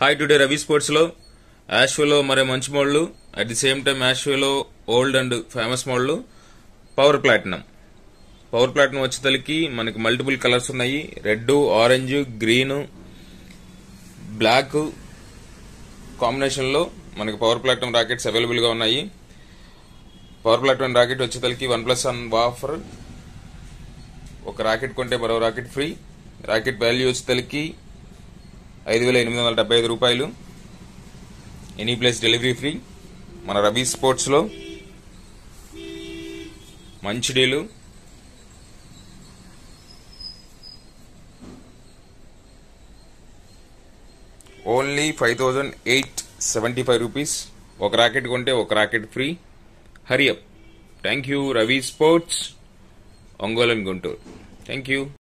hi today Ravi sports లో యాష్వేలో మరే మంచి model at the same time యాష్వేలో old and famous model power platinum power platinum వచ్చేసరికి మనకి మల్టిపుల్ కలర్స్ ఉన్నాయి red orange green black combination లో మనకి పవర్ ప్లాటినం రాకెట్స్ అవైలబుల్ గా ఉన్నాయి పవర్ ప్లాటినం రాకెట్ వచ్చేసరికి వన్ ప్లస్ వన్ ఆఫర్ ఒక రాకెట్ కొంటే మరో రాకెట్ ఫ్రీ రాకెట్ వాల్యూ వచ్చేసరికి ఐదు వేల ఎనిమిది వందల డెబ్బై ఐదు రూపాయలు ఎనీ ప్లేస్ డెలివరీ ఫ్రీ మన రవి స్పోర్ట్స్లో మంచి deal only five thousand eight seventy five rupees ఒక రాకెట్ కొంటే ఒక racket free hurry up thank you Ravi sports Ongole and Guntur thank you